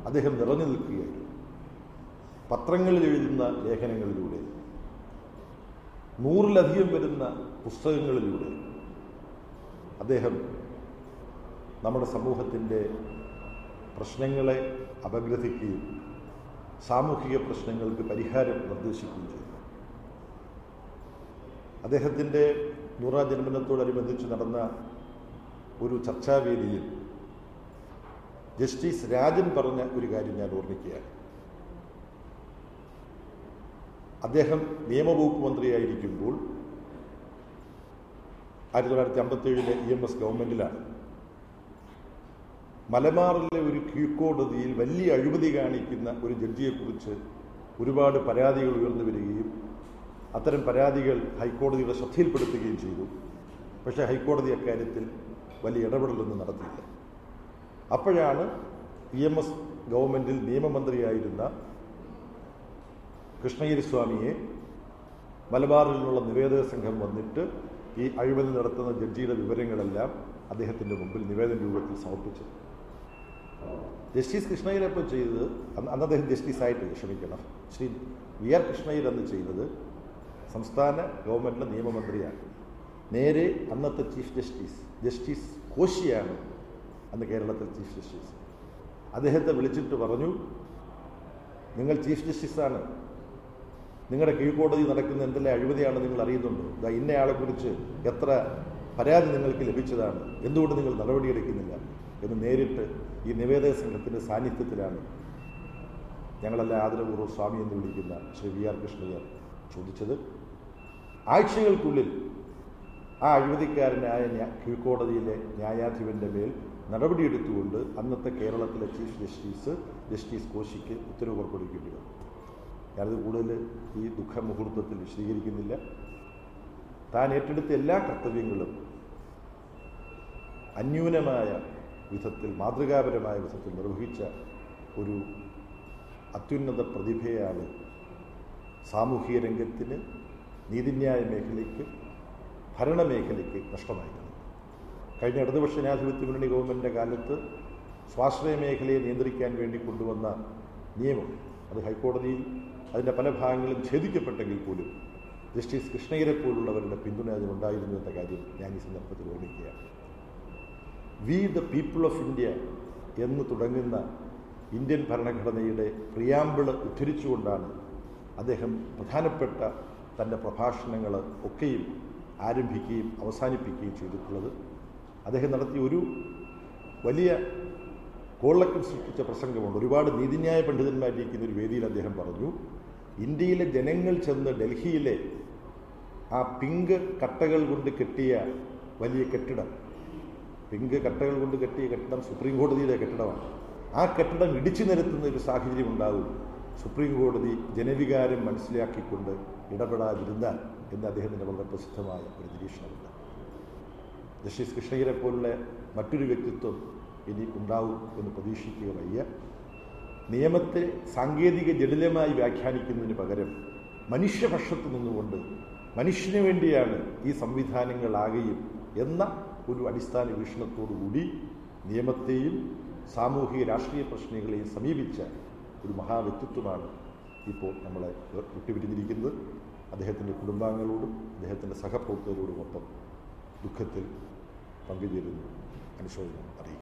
അദ്ദേഹം നിറഞ്ഞു നിൽക്കുകയായിരുന്നു പത്രങ്ങളിൽ എഴുതുന്ന ലേഖനങ്ങളിലൂടെ നൂറിലധികം വരുന്ന പുസ്തകങ്ങളിലൂടെ അദ്ദേഹം നമ്മുടെ സമൂഹത്തിൻ്റെ പ്രശ്നങ്ങളെ അപഗ്രഥിക്കുകയും സാമൂഹിക പ്രശ്നങ്ങൾക്ക് പരിഹാരം നിർദ്ദേശിക്കുകയും ചെയ്തു അദ്ദേഹത്തിൻ്റെ നൂറാം ജന്മദിനത്തോടനുബന്ധിച്ച് നടന്ന ഒരു ചർച്ചാവേദിയിൽ ജസ്റ്റിസ് രാജൻ പറഞ്ഞ ഒരു കാര്യം ഞാൻ ഓർമ്മിക്കുകയാണ് അദ്ദേഹം നിയമവകുപ്പ് മന്ത്രിയായിരിക്കുമ്പോൾ ആയിരത്തി തൊള്ളായിരത്തി അമ്പത്തേഴിലെ ഇ എം എസ് ഗവൺമെൻറ്റിലാണ് മലബാറിലെ ഒരു കീഴ്ക്കോടതിയിൽ വലിയ അഴിമതി കാണിക്കുന്ന ഒരു ജഡ്ജിയെക്കുറിച്ച് ഒരുപാട് പരാതികൾ ഉയർന്നു വരികയും അത്തരം പരാതികൾ ഹൈക്കോടതിയുടെ ശ്രദ്ധയിൽപ്പെടുത്തുകയും ചെയ്തു പക്ഷേ ഹൈക്കോടതി അക്കാര്യത്തിൽ വലിയ ഇടപെടലൊന്നും നടത്തിയില്ല അപ്പോഴാണ് ഇ എം എസ് ഗവൺമെൻറ്റിൽ നിയമമന്ത്രിയായിരുന്ന കൃഷ്ണഗിരി സ്വാമിയെ മലബാറിൽ നിന്നുള്ള നിവേദക സംഘം വന്നിട്ട് ഈ അഴിമതി നടത്തുന്ന ജഡ്ജിയുടെ വിവരങ്ങളെല്ലാം അദ്ദേഹത്തിൻ്റെ മുമ്പിൽ നിവേദന രൂപത്തിൽ സമർപ്പിച്ചു ജസ്റ്റിസ് കൃഷ്ണയ്യർ അപ്പോൾ ചെയ്തത് അന്ന് അന്ന് അദ്ദേഹം ജസ്റ്റിസ് ആയിട്ട് ക്ഷമിക്കണം ശ്രീ വി ആർ കൃഷ്ണയ്യർ അന്ന് ചെയ്തത് സംസ്ഥാന ഗവൺമെൻറ്റിലെ നിയമമന്ത്രിയാണ് നേരെ അന്നത്തെ ചീഫ് ജസ്റ്റിസ് ജസ്റ്റിസ് കോശിയാണ് അന്ന് കേരളത്തിൽ ചീഫ് ജസ്റ്റിസ് അദ്ദേഹത്തെ വിളിച്ചിട്ട് പറഞ്ഞു നിങ്ങൾ ചീഫ് ജസ്റ്റിസാണ് നിങ്ങളുടെ കീഴ്ക്കോടതി നടക്കുന്ന എന്തെല്ലാം അഴിമതിയാണ് നിങ്ങൾ അറിയുന്നുണ്ടോ ഇതാ ഇന്നയാളെക്കുറിച്ച് എത്ര പരാതി നിങ്ങൾക്ക് ലഭിച്ചതാണ് എന്തുകൊണ്ട് നിങ്ങൾ നടപടിയെടുക്കുന്നില്ല എന്ന് നേരിട്ട് ഈ നിവേദക സംഘത്തിൻ്റെ സാന്നിധ്യത്തിലാണ് ഞങ്ങളെല്ലാം ആദരപൂർവ്വം സ്വാമി എന്ന് വിളിക്കുന്ന ശ്രീ വി ആർ കൃഷ്ണയ്യർ ചോദിച്ചത് ആഴ്ചകൾക്കുള്ളിൽ ആ അഴിമതിക്കാരനായ ന്യാ- കീഴ്ക്കോടതിയിലെ ന്യായാധിപൻ്റെ മേൽ നടപടിയെടുത്തുകൊണ്ട് അന്നത്തെ കേരളത്തിലെ ചീഫ് ജസ്റ്റിസ് ജസ്റ്റിസ് കോശിക്ക് ഉത്തരവ് പുറപ്പെടുവിക്കേണ്ടി വന്നു ഞാനത് കൂടുതൽ ഈ ദുഃഖ മുഹൂർത്തത്തിൽ വിശദീകരിക്കുന്നില്ല താൻ ഏറ്റെടുത്ത എല്ലാ കർത്തവ്യങ്ങളും അന്യൂനമായ വിധത്തിൽ മാതൃകാപരമായ വിധത്തിൽ നിർവഹിച്ച ഒരു അത്യുന്നത പ്രതിഭയാണ് സാമൂഹിക രംഗത്തിന് നീതിന്യായ മേഖലയ്ക്ക് ഭരണമേഖലയ്ക്ക് നഷ്ടമായിരുന്നത് കഴിഞ്ഞ ഇടതുപക്ഷ ജനാധിപത്യ മുന്നണി ഗവൺമെൻറ്റിൻ്റെ കാലത്ത് സ്വാശ്രയ മേഖലയെ നിയന്ത്രിക്കാൻ വേണ്ടി കൊണ്ടുവന്ന നിയമം അത് ഹൈക്കോടതിയിൽ അതിൻ്റെ പല ഭാഗങ്ങളും ഛേദിക്കപ്പെട്ടെങ്കിൽ പോലും ജസ്റ്റിസ് കൃഷ്ണയ്യരെ പോലുള്ളവരുടെ പിന്തുണ അതിനുണ്ടായിരുന്നു എന്ന കാര്യം ഞാൻ ഈ സന്ദർഭത്തിൽ ഓർമ്മിക്കുകയാണ് we the people of India എന്ന് തുടങ്ങുന്ന ഇന്ത്യൻ ഭരണഘടനയുടെ പ്രിയാമ്പിള് ഉദ്ധരിച്ചുകൊണ്ടാണ് അദ്ദേഹം പ്രധാനപ്പെട്ട തൻ്റെ പ്രഭാഷണങ്ങൾ ഒക്കെയും ആരംഭിക്കുകയും അവസാനിപ്പിക്കുകയും ചെയ്തിട്ടുള്ളത് അദ്ദേഹം നടത്തിയ ഒരു വലിയ കോളക്കം സൃഷ്ടിച്ച പ്രസംഗമുണ്ട് ഒരുപാട് നീതിന്യായ പണ്ഡിതന്മാരിരിക്കുന്ന ഒരു വേദിയിൽ അദ്ദേഹം പറഞ്ഞു ഇന്ത്യയിലെ ജനങ്ങൾ ചെന്ന് ഡൽഹിയിലെ ആ പിങ്ക് കട്ടകൾ കൊണ്ട് കെട്ടിയ വലിയ കെട്ടിടം പിങ്ക് കട്ടകൾ കൊണ്ട് കെട്ടിയ കെട്ടിടം സുപ്രീം കോടതിയുടെ കെട്ടിടമാണ് ആ കെട്ടിടം ഇടിച്ചു നിരത്തുന്ന ഒരു സാഹചര്യം ഉണ്ടാവും സുപ്രീം കോടതി ജനവികാരം മനസ്സിലാക്കിക്കൊണ്ട് ഇടപെടാതിരുന്നാൽ എന്ന് അദ്ദേഹത്തിൻ്റെ വളരെ പ്രസിദ്ധമായ ഒരു നിരീക്ഷണമുണ്ട് ജസ്റ്റിസ് കൃഷ്ണയ്യരെ പോലുള്ള മറ്റൊരു വ്യക്തിത്വം ഇനി ഉണ്ടാവും എന്ന് പ്രതീക്ഷിക്കുക വയ്യ നിയമത്തെ സാങ്കേതിക ജടിലമായി വ്യാഖ്യാനിക്കുന്നതിന് പകരം മനുഷ്യപക്ഷത്ത് നിന്നുകൊണ്ട് മനുഷ്യന് വേണ്ടിയാണ് ഈ സംവിധാനങ്ങളാകെയും എന്ന ഒരു അടിസ്ഥാന വീക്ഷണത്തോടുകൂടി നിയമത്തെയും സാമൂഹിക രാഷ്ട്രീയ പ്രശ്നങ്ങളെയും സമീപിച്ച ഒരു മഹാവ്യക്തിത്വമാണ് ഇപ്പോൾ നമ്മളെ വിട്ടുപിരിഞ്ഞിരിക്കുന്നത് അദ്ദേഹത്തിൻ്റെ കുടുംബാംഗങ്ങളോടും അദ്ദേഹത്തിൻ്റെ സഹപ്രവർത്തകരോടുമൊപ്പം ദുഃഖത്തിൽ പങ്കുചേരുന്നു അനുശോചനം